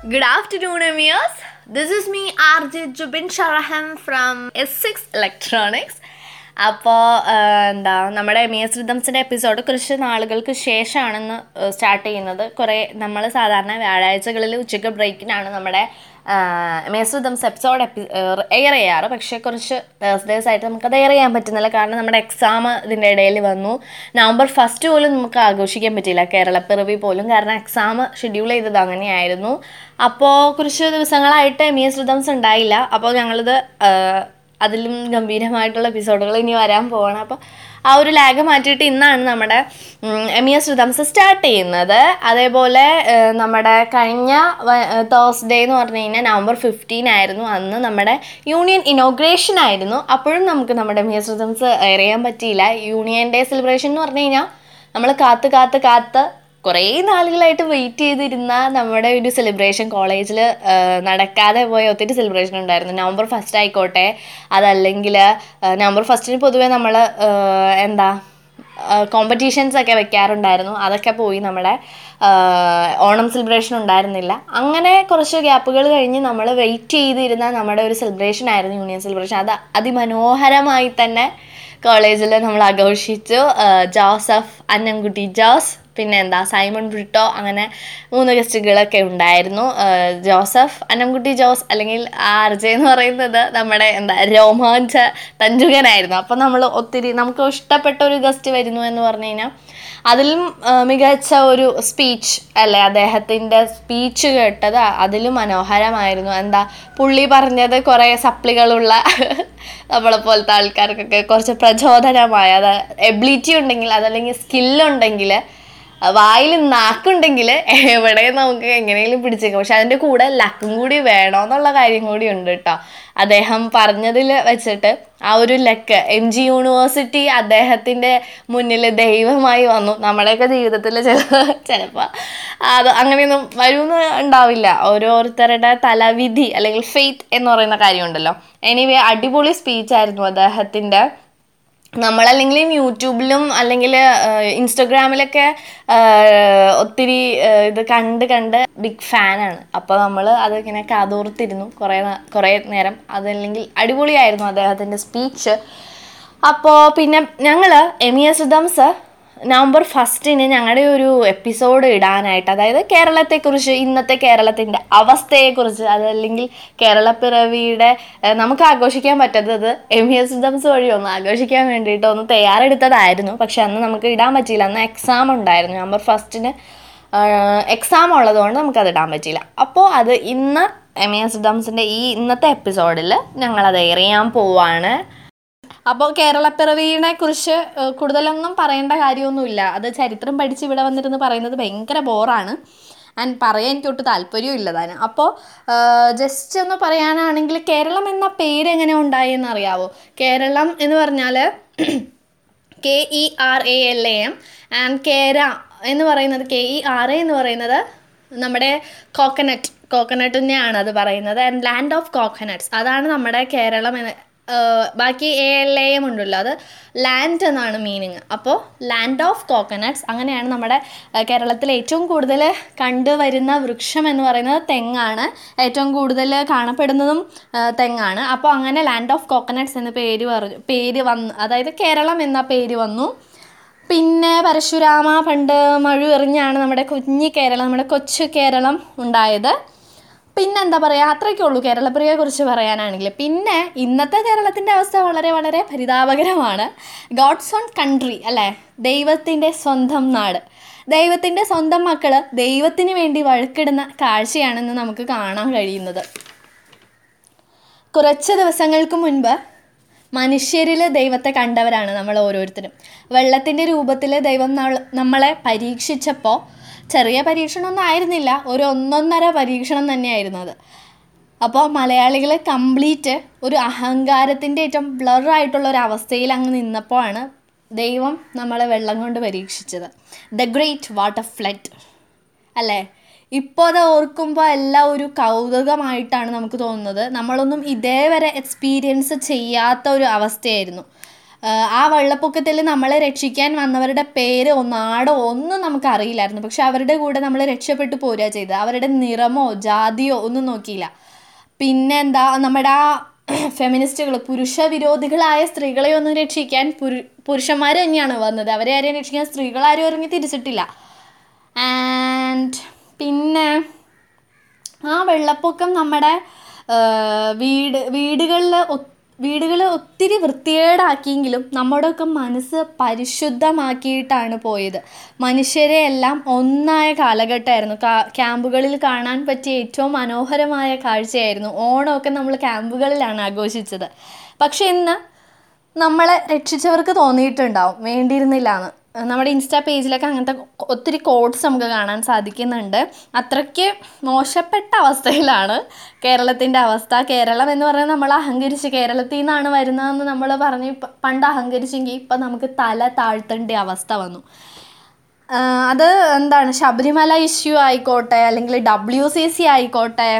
Good afternoon, Emirs. This is me, RJ Jubin Sharahan from S6 Electronics. അപ്പോൾ എന്താ നമ്മുടെ M S റിതംസിൻ്റെ episode കുറച്ച് നാളുകൾക്ക് ശേഷമാണെന്ന് സ്റ്റാർട്ട് ചെയ്യുന്നത് കുറേ നമ്മൾ സാധാരണ വ്യാഴാഴ്ചകളിൽ ഉച്ചയ്ക്ക് ബ്രേക്കിനാണ് നമ്മുടെ എം എസ് റിതംസ് എപ്പിസോഡ് എപ്പി എയർ ചെയ്യാറ് പക്ഷേ കുറച്ച് തേഴ്സ്ഡേസ് ആയിട്ട് നമുക്കത് എയർ ചെയ്യാൻ പറ്റുന്നില്ല കാരണം നമ്മുടെ എക്സാം ഇതിൻ്റെ ഇടയിൽ വന്നു നവംബർ ഫസ്റ്റ് പോലും നമുക്ക് ആഘോഷിക്കാൻ പറ്റിയില്ല കേരളപ്പിറവി പോലും കാരണം എക്സാം ഷെഡ്യൂൾ ചെയ്തത് അങ്ങനെയായിരുന്നു അപ്പോൾ കുറച്ച് ദിവസങ്ങളായിട്ട് എം എസ് റിതംസ് ഉണ്ടായില്ല അപ്പോൾ ഞങ്ങളിത് അതിലും ഗംഭീരമായിട്ടുള്ള എപ്പിസോഡുകൾ ഇനി വരാൻ പോവാണ് അപ്പോൾ ആ ഒരു ലാഗ് മാറ്റിയിട്ട് ഇന്നാണ് നമ്മുടെ M E S rhythms start ചെയ്യുന്നത് അതേപോലെ ഏഹ്, നമ്മുടെ കഴിഞ്ഞ തേഴ്സ്ഡേ എന്ന് പറഞ്ഞു കഴിഞ്ഞാൽ നവംബർ ഫിഫ്റ്റീൻ ആയിരുന്നു അന്ന് നമ്മുടെ യൂണിയൻ ഇനോഗ്രേഷൻ ആയിരുന്നു അപ്പോഴും നമുക്ക് നമ്മുടെ എം ഇ എസ് റിതംസ് എറിയാൻ പറ്റിയില്ല യൂണിയൻ ഡേ സെലിബ്രേഷൻ എന്ന് പറഞ്ഞു കഴിഞ്ഞാൽ നമ്മൾ കാത്ത് കാത്ത് കാത്ത് കുറേ നാളുകളായിട്ട് വെയിറ്റ് ചെയ്തിരുന്ന നമ്മുടെ ഒരു സെലിബ്രേഷൻ കോളേജിൽ നടക്കാതെ പോയ ഒത്തിരി സെലിബ്രേഷൻ ഉണ്ടായിരുന്നു നവംബർ ഫസ്റ്റ് ആയിക്കോട്ടെ അതല്ലെങ്കിൽ നവംബർ ഫസ്റ്റിന് പൊതുവേ നമ്മൾ എന്താ കോമ്പറ്റീഷൻസ് ഒക്കെ വെക്കാറുണ്ടായിരുന്നു അതൊക്കെ പോയി നമ്മുടെ ആ, ഓണം സെലിബ്രേഷൻ ഉണ്ടായിരുന്നില്ല അങ്ങനെ കുറച്ച് ഗ്യാപ്പുകൾ കഴിഞ്ഞ് നമ്മൾ വെയിറ്റ് ചെയ്തിരുന്ന നമ്മുടെ ഒരു സെലിബ്രേഷൻ ആയിരുന്നു യൂണിയൻ സെലിബ്രേഷൻ അത് അതിമനോഹരമായി തന്നെ കോളേജിൽ നമ്മൾ ആഘോഷിച്ചു ആ, ജോസഫ് അന്നംകുട്ടി ജോസ് പിന്നെ എന്താ സൈമൺ ബ്രിട്ടോ അങ്ങനെ മൂന്ന് ഗസ്റ്റുകളൊക്കെ ഉണ്ടായിരുന്നു ആ, ജോസഫ് അന്നംകുട്ടി ജോസ് അല്ലെങ്കിൽ ആർ ജെ എന്ന് പറയുന്നത് നമ്മുടെ എന്താ രോമാഞ്ച തഞ്ചുകനായിരുന്നു അപ്പം നമ്മൾ ഒത്തിരി നമുക്ക് ഇഷ്ടപ്പെട്ട ഒരു ഗസ്റ്റ് വരുന്നു എന്ന് പറഞ്ഞു കഴിഞ്ഞാൽ അതിലും ആ, മികച്ച ഒരു സ്പീച്ച് അല്ലേ അദ്ദേഹത്തിൻ്റെ സ്പീച്ച് കേട്ടത് അതിലും മനോഹരമായിരുന്നു എന്താ പുള്ളി പറഞ്ഞത് കുറേ സപ്ലികളുള്ള നമ്മളെ പോലത്തെ ആൾക്കാർക്കൊക്കെ കുറച്ച് പ്രചോദനമായ അത് എബിലിറ്റി ഉണ്ടെങ്കിൽ അതല്ലെങ്കിൽ സ്കില്ലുണ്ടെങ്കിൽ വായിൽ നാക്കുണ്ടെങ്കിൽ എവിടെ നമുക്ക് എങ്ങനെയെങ്കിലും പിടിച്ചേക്കാം പക്ഷെ അതിൻ്റെ കൂടെ ലക്കും കൂടി വേണമെന്നുള്ള കാര്യം കൂടി ഉണ്ട് കേട്ടോ അദ്ദേഹം പറഞ്ഞതിൽ വെച്ചിട്ട് ആ ഒരു ലക്ക് എം ജി യൂണിവേഴ്സിറ്റി അദ്ദേഹത്തിൻ്റെ മുന്നിൽ ദൈവമായി വന്നു നമ്മുടെയൊക്കെ ജീവിതത്തിൽ ചില ചിലപ്പോൾ അത് അങ്ങനെയൊന്നും വരുമെന്ന് ഉണ്ടാവില്ല ഓരോരുത്തരുടെ തലവിധി അല്ലെങ്കിൽ ഫെയ്ത്ത് എന്ന് പറയുന്ന കാര്യമുണ്ടല്ലോ എനിവേ അടിപൊളി സ്പീച്ചായിരുന്നു അദ്ദേഹത്തിൻ്റെ നമ്മളല്ലെങ്കിലും യൂട്യൂബിലും അല്ലെങ്കിൽ ഇൻസ്റ്റഗ്രാമിലൊക്കെ ആഹ്, ഒത്തിരി ആഹ്, ഇത് കണ്ട് കണ്ട് ബിഗ് ഫാനാണ് അപ്പോൾ നമ്മൾ അതിങ്ങനെ കാതോർത്തിരുന്നു കുറേ നാ- കുറേ നേരം അതല്ലെങ്കിൽ അടിപൊളിയായിരുന്നു അദ്ദേഹത്തിൻ്റെ സ്പീച്ച് അപ്പോൾ പിന്നെ ഞങ്ങൾ M E S rhythms November ഫസ്റ്റിന് ഞങ്ങളുടെ ഒരു എപ്പിസോഡ് ഇടാനായിട്ട് അതായത് കേരളത്തെക്കുറിച്ച് ഇന്നത്തെ കേരളത്തിൻ്റെ അവസ്ഥയെക്കുറിച്ച് അതല്ലെങ്കിൽ കേരളപ്പിറവിയുടെ ഏഹ്, നമുക്ക് ആഘോഷിക്കാൻ പറ്റാത്തത് എം ഇ എസ് റിതംസ് വഴി ഒന്ന് ആഘോഷിക്കാൻ വേണ്ടിയിട്ട് ഒന്ന് തയ്യാറെടുത്തതായിരുന്നു പക്ഷെ അന്ന് നമുക്ക് ഇടാൻ പറ്റിയില്ല അന്ന് എക്സാം ഉണ്ടായിരുന്നു നവംബർ ഫസ്റ്റിന് എക്സാം ഉള്ളതുകൊണ്ട് നമുക്കത് ഇടാൻ പറ്റിയില്ല അപ്പോൾ അത് ഇന്ന് എം ഇ എസ് റിതംസിൻ്റെ ഈ ഇന്നത്തെ എപ്പിസോഡിൽ ഞങ്ങളത് എറിയാൻ പോവാണ് അപ്പോൾ കേരളപ്പിറവിനെ കുറിച്ച് ഏഹ്, കൂടുതലൊന്നും പറയേണ്ട കാര്യമൊന്നുമില്ല അത് ചരിത്രം പഠിച്ച് ഇവിടെ വന്നിരുന്ന് പറയുന്നത് ഭയങ്കര ബോറാണ് ആൻഡ് പറയാൻ എനിക്ക് ഒട്ടും താല്പര്യവും ഇല്ലതാണ് അപ്പോൾ ജസ്റ്റ് ഒന്ന് പറയാനാണെങ്കിൽ കേരളം എന്ന പേര് എങ്ങനെ ഉണ്ടായെന്ന് അറിയാവോ കേരളം എന്ന് പറഞ്ഞാൽ K E R A L A M and കേര എന്ന് പറയുന്നത് കെ ഇ ആർ എ എന്ന് പറയുന്നത് നമ്മുടെ കോക്കനട്ട് കോക്കനട്ടിനെയാണ് അത് പറയുന്നത് ആൻഡ് ലാൻഡ് ഓഫ് കോക്കനട്ട്സ് അതാണ് നമ്മുടെ കേരളം എന്ന് ഏഹ് ബാക്കി എ എൽ എ എം ഉണ്ടല്ലോ അത് ലാൻഡ് എന്നാണ് മീനിങ് അപ്പോൾ ലാൻഡ് ഓഫ് കോക്കനട്ട്സ് അങ്ങനെയാണ് നമ്മുടെ ഏഹ് കേരളത്തിൽ ഏറ്റവും കൂടുതൽ കണ്ടുവരുന്ന വൃക്ഷം എന്ന് പറയുന്നത് തെങ്ങാണ് ഏറ്റവും കൂടുതൽ കാണപ്പെടുന്നതും ഏഹ് തെങ്ങാണ് അപ്പോൾ അങ്ങനെ ലാൻഡ് ഓഫ് കോക്കനട്ട്സ് എന്ന പേര് പറഞ്ഞു പേര് വന്നു അതായത് കേരളം എന്ന പേര് വന്നു പിന്നെ പരശുരാമ പണ്ട് മഴ എറിഞ്ഞാണ് നമ്മുടെ കുഞ്ഞി കേരളം നമ്മുടെ കൊച്ചു കേരളം ഉണ്ടായത് പിന്നെ എന്താ പറയുക അത്രയ്ക്കേ ഉള്ളൂ കേരളപ്രിയയെ കുറിച്ച് പറയാനാണെങ്കിൽ പിന്നെ ഇന്നത്തെ കേരളത്തിൻ്റെ അവസ്ഥ വളരെ വളരെ പരിതാപകരമാണ് ഗോഡ്സ് ഓൺ കൺട്രി അല്ലേ ദൈവത്തിൻ്റെ സ്വന്തം നാട് ദൈവത്തിൻ്റെ സ്വന്തം മക്കൾ ദൈവത്തിന് വേണ്ടി വഴക്കിടുന്ന കാഴ്ചയാണെന്ന് നമുക്ക് കാണാൻ കഴിയുന്നത് കുറച്ച് ദിവസങ്ങൾക്ക് മുൻപ് മനുഷ്യരിൽ ദൈവത്തെ കണ്ടവരാണ് നമ്മൾ ഓരോരുത്തരും വെള്ളത്തിൻ്റെ രൂപത്തിൽ ദൈവം നമ്മൾ- നമ്മളെ പരീക്ഷിച്ചപ്പോൾ ചെറിയ പരീക്ഷണമൊന്നും ആയിരുന്നില്ല ഒരു ഒന്നൊന്നര പരീക്ഷണം തന്നെയായിരുന്നു അത് അപ്പോൾ മലയാളികൾ കംപ്ലീറ്റ് ഒരു അഹങ്കാരത്തിൻ്റെ ഏറ്റവും ബ്ലറായിട്ടുള്ള ഒരു അവസ്ഥയിൽ അങ്ങ് നിന്നപ്പോഴാണ് ദൈവം നമ്മളെ വെള്ളം കൊണ്ട് പരീക്ഷിച്ചത് ദ ഗ്രേറ്റ് വാട്ടർ ഫ്ലഡ് അല്ലേ ഇപ്പോൾ അത് ഓർക്കുമ്പോൾ എല്ലാം ഒരു കൗതുകമായിട്ടാണ് നമുക്ക് തോന്നുന്നത് നമ്മളൊന്നും ഇതേവരെ എക്സ്പീരിയൻസ് ചെയ്യാത്ത ഒരു അവസ്ഥയായിരുന്നു ആ വെള്ളപ്പൊക്കത്തിൽ നമ്മളെ രക്ഷിക്കാൻ വന്നവരുടെ പേരോ നാടോ ഒന്നും നമുക്ക് അറിയില്ലായിരുന്നു പക്ഷെ അവരുടെ കൂടെ നമ്മൾ രക്ഷപ്പെട്ടു പോരുക ചെയ്തത് അവരുടെ നിറമോ ജാതിയോ ഒന്നും നോക്കിയില്ല പിന്നെ എന്താ നമ്മുടെ ആ ഫെമിനിസ്റ്റുകൾ പുരുഷ വിരോധികളായ സ്ത്രീകളെ ഒന്നും രക്ഷിക്കാൻ പുരു പുരുഷന്മാർ തന്നെയാണ് വന്നത് അവരെ ആരെയും രക്ഷിക്കാൻ സ്ത്രീകളാരും ഇറങ്ങി തിരിച്ചിട്ടില്ല ആൻഡ് പിന്നെ ആ വെള്ളപ്പൊക്കം നമ്മുടെ വീട് വീടുകളിൽ വീടുകൾ ഒത്തിരി വൃത്തികേടാക്കിയെങ്കിലും നമ്മുടെയൊക്കെ മനസ്സ് പരിശുദ്ധമാക്കിയിട്ടാണ് പോയത് മനുഷ്യരെ എല്ലാം ഒന്നായ കാലഘട്ടമായിരുന്നു ക്യാമ്പുകളിൽ കാണാൻ പറ്റിയ ഏറ്റവും മനോഹരമായ കാഴ്ചയായിരുന്നു ഓണമൊക്കെ നമ്മൾ ക്യാമ്പുകളിലാണ് ആഘോഷിച്ചത് പക്ഷെ ഇന്ന് നമ്മളെ രക്ഷിച്ചവർക്ക് തോന്നിയിട്ടുണ്ടാവും വേണ്ടിയിരുന്നില്ല എന്ന് നമ്മുടെ ഇൻസ്റ്റാ പേജിലൊക്കെ അങ്ങനത്തെ ഒത്തിരി കോഡ്സ് നമുക്ക് കാണാൻ സാധിക്കുന്നുണ്ട് അത്രയ്ക്ക് മോശപ്പെട്ട അവസ്ഥയിലാണ് കേരളത്തിൻ്റെ അവസ്ഥ കേരളം എന്ന് പറഞ്ഞാൽ നമ്മൾ അഹങ്കരിച്ച് കേരളത്തിൽ നിന്നാണ് വരുന്നതെന്ന് നമ്മൾ പറഞ്ഞ് പണ്ട് അഹങ്കരിച്ചെങ്കിൽ ഇപ്പം നമുക്ക് തല താഴ്ത്തേണ്ട അവസ്ഥ വന്നു അത് എന്താണ് ശബരിമല ഇഷ്യൂ ആയിക്കോട്ടെ അല്ലെങ്കിൽ ഡബ്ല്യു സി സി ആയിക്കോട്ടെ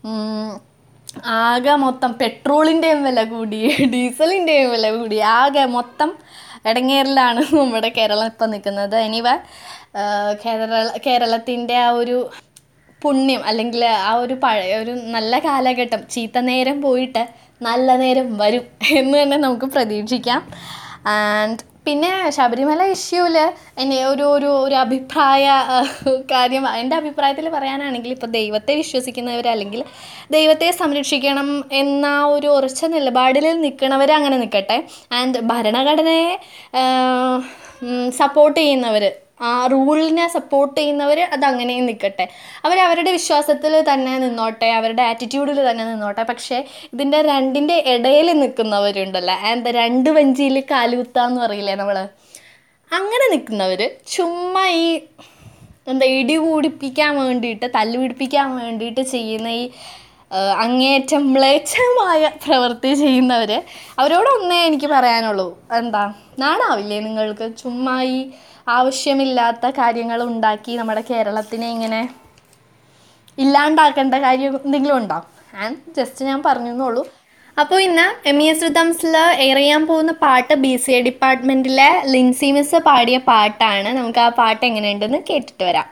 ആകെ മൊത്തം പെട്രോളിൻ്റെയും വില കൂടി ഡീസലിൻ്റെയും വില കൂടി ആകെ മൊത്തം ഇടങ്ങേറിലാണ് നമ്മുടെ കേരളം ഇപ്പം നിൽക്കുന്നത് എനിവ കേരള കേരളത്തിൻ്റെ ആ ഒരു പുണ്യം അല്ലെങ്കിൽ ആ ഒരു പഴയ ഒരു നല്ല കാലഘട്ടം ചീത്ത നേരം പോയിട്ട് നല്ല നേരം വരും എന്ന് തന്നെ നമുക്ക് പ്രതീക്ഷിക്കാം ആൻഡ് പിന്നെ ശബരിമല ഇഷ്യൂവിൽ എന്നെ ഒരു ഒരു ഒരു അഭിപ്രായ കാര്യം എൻ്റെ അഭിപ്രായത്തിൽ പറയാനാണെങ്കിൽ ഇപ്പോൾ ദൈവത്തെ വിശ്വസിക്കുന്നവർ അല്ലെങ്കിൽ ദൈവത്തെ സംരക്ഷിക്കണം എന്ന ഒരു ഉറച്ച നിലപാടിൽ നിൽക്കുന്നവർ അങ്ങനെ നിൽക്കട്ടെ ആൻഡ് ഭരണഘടനയെ സപ്പോർട്ട് ചെയ്യുന്നവർ ആ റൂളിനെ സപ്പോർട്ട് ചെയ്യുന്നവർ അതങ്ങനെയും നിൽക്കട്ടെ അവർ അവരുടെ വിശ്വാസത്തിൽ തന്നെ നിന്നോട്ടെ അവരുടെ ആറ്റിറ്റ്യൂഡിൽ തന്നെ നിന്നോട്ടെ പക്ഷേ ഇതിൻ്റെ രണ്ടിൻ്റെ ഇടയിൽ നിൽക്കുന്നവരുണ്ടല്ലോ ആൻഡ് രണ്ട് വഞ്ചിയിൽ കാലുകുത്താന്ന് പറയില്ലേ നമ്മൾ അങ്ങനെ നിൽക്കുന്നവർ ചുമ്മാ ഈ എന്താ ഇടി കൂടിപ്പിക്കാൻ വേണ്ടിയിട്ട് തല്ല് പിടിപ്പിക്കാൻ വേണ്ടിയിട്ട് ചെയ്യുന്ന ഈ അങ്ങേയറ്റം മ്ലേച്ഛമായ പ്രവൃത്തി ചെയ്യുന്നവർ അവരോട് ഒന്നേ എനിക്ക് പറയാനുള്ളൂ എന്താ നാണാവില്ലേ നിങ്ങൾക്ക് ചുമ്മാ ഈ ആവശ്യമില്ലാത്ത കാര്യങ്ങൾ ഉണ്ടാക്കി നമ്മുടെ കേരളത്തിനെ ഇങ്ങനെ ഇല്ലാണ്ടാക്കേണ്ട കാര്യം എന്തെങ്കിലും ഉണ്ടോ ആൻഡ് ജസ്റ്റ് ഞാൻ പറഞ്ഞു എന്നുള്ളൂ അപ്പോൾ ഇന്ന് എം ഇ എസ് റിതംസിൽ എറിയാൻ പോകുന്ന പാട്ട് ബി സി എ ഡിപ്പാർട്ട്മെൻറ്റിലെ ലിൻസി മിസ് പാടിയ പാട്ടാണ് നമുക്ക് ആ പാട്ട് എങ്ങനെയുണ്ടെന്ന് കേട്ടിട്ട് വരാം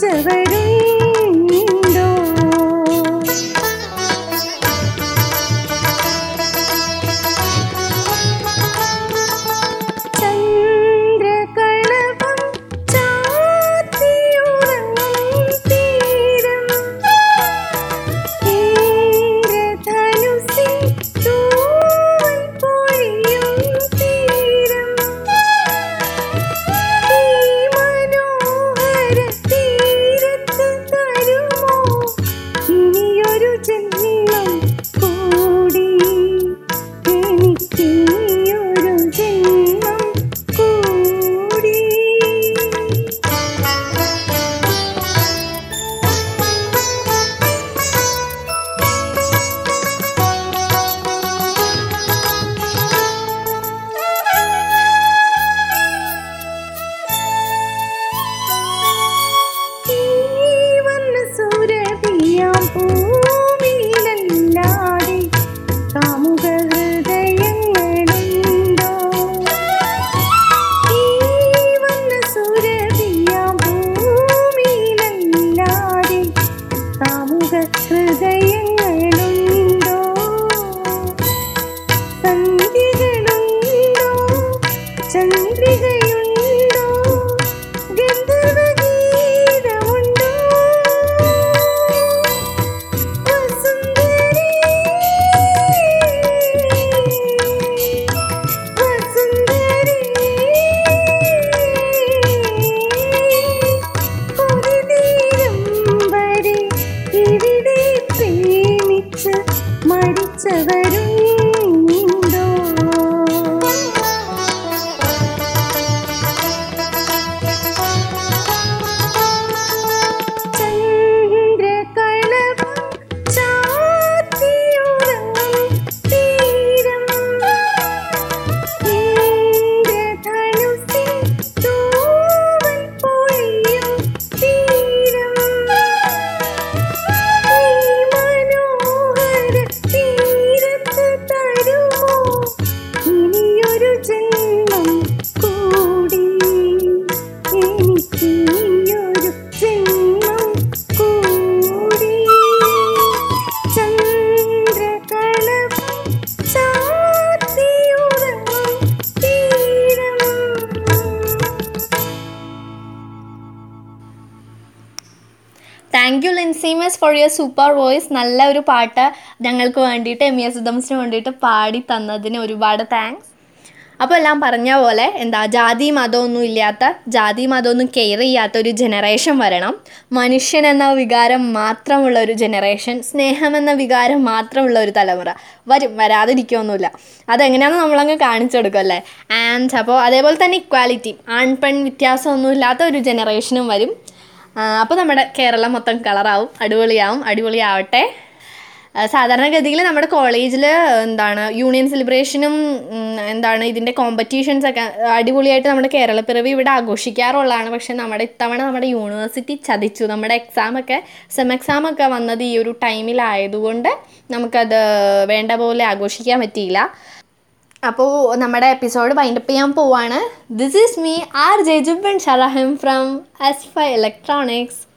മരിച്ചവരുണ്ടോ ചന്ദ്രകളഭം ചാത്തിയുറങ്ങും തീരം ഇന്ദ്രധനുസ്സിൻ തൂവൽ പൊഴിയും തീരം ഈ മനോഹര തീരത്ത് തരുമോ ഇനിയൊരു ജന്മം കൂടി എനിക്കിനിയൊരു ജന്മം കൂടി ഈ വന്ന സുരഭിയാം ഭൂമിയിലല്ലാതെ കാമുക ഹൃദയങ്ങളുണ്ടോ ഈ വന്ന സുരഭിയാം ഭൂമിയിലല്ലാതെ കാമുക ഹൃദയങ്ങളുണ്ടോ സന്ധികളുണ്ടോ ചന്ദ്രികയുണ്ടോ ഗന്ധർവഗീതമുണ്ടോ വസുന്ധരി വസുന്ധരി കൊതിതീരം വരെ ഇവിടെ പ്രേമിച്ച് മരിച്ചവരുണ്ടോ ചന്ദ്രകളഭം ചാത്തിയുറങ്ങും തീരം ഇന്ദ്രധനുസ്സിൻ തൂവൽ പൊഴിയും തീരം ഈ മനോഹര തീരത്ത് തരുമോ ഇനിയൊരു ജന്മം കൂടി എനിക്കിനിയൊരു ജന്മം കൂടി ചന്ദ്രകളഭം ചാത്തിയുറങ്ങും തീരം thank you Lincy miss for your super voice നല്ല ഒരു പാട്ട് ഞങ്ങൾക്ക് വേണ്ടിയിട്ട് എം എസ് സുദംസിന് വേണ്ടിയിട്ട് പാടി തന്നതിന് ഒരുപാട് താങ്ക്സ് അപ്പോൾ എല്ലാം പറഞ്ഞ പോലെ എന്താ ജാതി മതമൊന്നും ഇല്ലാത്ത ജാതി മതമൊന്നും കെയർ ചെയ്യാത്ത ഒരു ജനറേഷൻ വരണം മനുഷ്യൻ എന്ന വികാരം മാത്രമുള്ള ഒരു ജനറേഷൻ സ്നേഹം എന്ന വികാരം മാത്രമുള്ള ഒരു തലമുറ വരും വരാതിരിക്കുകയൊന്നുമില്ല അതെങ്ങനെയാണെന്ന് നമ്മളങ്ങ് കാണിച്ചു കൊടുക്കുമല്ലേ ആൻഡ് അപ്പോൾ അതേപോലെ തന്നെ ഇക്വാലിറ്റി ആൺ പെൺ വ്യത്യാസമൊന്നും ഇല്ലാത്ത ഒരു ജനറേഷനും വരും അപ്പോൾ നമ്മുടെ കേരളം മൊത്തം കളറാവും അടിപൊളിയാവും അടിപൊളിയാവട്ടെ ആ, സാധാരണഗതിയിൽ നമ്മുടെ കോളേജിൽ എന്താണ് യൂണിയൻ സെലിബ്രേഷനും ഉം, എന്താണ് ഇതിൻ്റെ കോമ്പറ്റീഷൻസ് ഒക്കെ അടിപൊളിയായിട്ട് നമ്മുടെ കേരളപ്പിറവി ഇവിടെ ആഘോഷിക്കാറുള്ളതാണ് പക്ഷെ നമ്മുടെ ഇത്തവണ നമ്മുടെ യൂണിവേഴ്സിറ്റി ചതിച്ചു നമ്മുടെ എക്സാമൊക്കെ സെം എക്സാം ഒക്കെ വന്നത് ഈ ഒരു ടൈമിലായതുകൊണ്ട് നമുക്കത് വേണ്ട പോലെ ആഘോഷിക്കാൻ പറ്റിയില്ല അപ്പോൾ നമ്മുടെ എപ്പിസോഡ് വൈൻഡപ്പ് ചെയ്യാൻ പോവാണ് this is me R J Juban Sharaham from S fi electronics